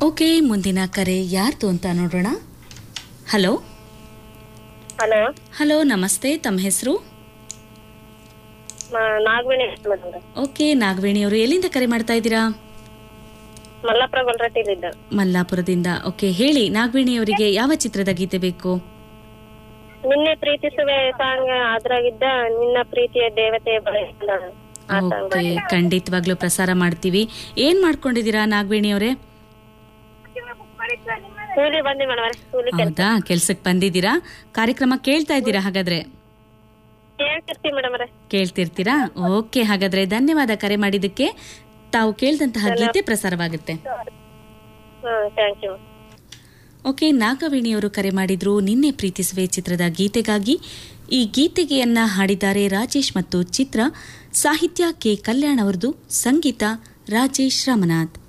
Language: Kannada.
ಓಕೆ ಮುಂದಿನ ಕರೆ ಯಾರ್ದು ಅಂತ ನೋಡೋಣ ಹಲೋ ಹಲೋ ಹಲೋ ನಮಸ್ತೆ ತಮ್ಮ ಹೆಸರು ನಾಗವೇಣಿ ಮೇಡಮ್ ಓಕೆ ನಾಗವೇಣಿ ಅವರು ಎಲ್ಲಿಂದ ಕರೆ ಮಾಡ್ತಾ ಇದ್ದೀರಾ ಮಲ್ಲಾಪುರ ಗೊಲ್ರಟ್ಟಿಲಿದ್ದ ಮಲ್ಲಾಪುರದಿಂದ ಓಕೆ ಹೇಳಿ ನಾಗವೇಣಿ ಅವರಿಗೆ ಯಾವ ಚಿತ್ರದ ಗೀತೆ ಬೇಕು ನಿನ್ನೆ ಪ್ರೀತಿಸುವೆ ಸಾಂಗ್ ಅದ್ರಾಗಿದ್ದ ನಿನ್ನ ಪ್ರೀತಿಯ ದೇವತೆ ಬಳಿಂದ ಆ ಸಾಂಗ್ ಓಕೆ ಖಂಡಿತವಾಗ್ಲೂ ಪ್ರಸಾರ ಮಾಡ್ತೀವಿ ಏನ್ ಮಾಡ್ಕೊಂಡಿದ್ದೀರಾ ನಾಗವೇಣಿ ಅವರೇ ಕೂಲಿ ಬಂದಿ ಮೇಡಮ್ ಕೂಲಿ ಕೆಲಸ ಹೌದಾ ಕೆಲ್ಸಕ್ಕೆ ಬಂದಿದ್ದೀರಾ ಕಾರ್ಯಕ್ರಮ ಕೇಳ್ತಾ ಇದ್ದೀರಾ ಹಾಗಾದ್ರೆ ಕೇಳ್ತಿರ್ತೀವಿ ಮೇಡಮ್ ಅವ್ರೆ ಕೇಳ್ತಿರ್ತೀರಾ ಓಕೆ ಹಾಗಾದ್ರೆ ಧನ್ಯವಾದ ಕರೆ ಮಾಡಿದ್ದಕ್ಕೆ ತಾವು ಕೇಳಿದಂತಹ ಗೀತೆ ಪ್ರಸಾರವಾಗುತ್ತೆ ಹ್ಮ್ ಥ್ಯಾಂಕ್ ಯು ಓಕೆ ನಾಗವೇಣಿಯವರು ಕರೆ ಮಾಡಿದ್ರು ನಿನ್ನೆ ಪ್ರೀತಿಸುವೆ ಚಿತ್ರದ ಗೀತೆಗಾಗಿ ಈ ಗೀತೆಗೆಯನ್ನ ಹಾಡಿದ್ದಾರೆ ರಾಜೇಶ್ ಮತ್ತು ಚಿತ್ರ ಸಾಹಿತ್ಯ ಕೆ ಕಲ್ಯಾಣ್ ಅವರದು ಸಂಗೀತ ರಾಜೇಶ್ ರಾಮನಾಥ್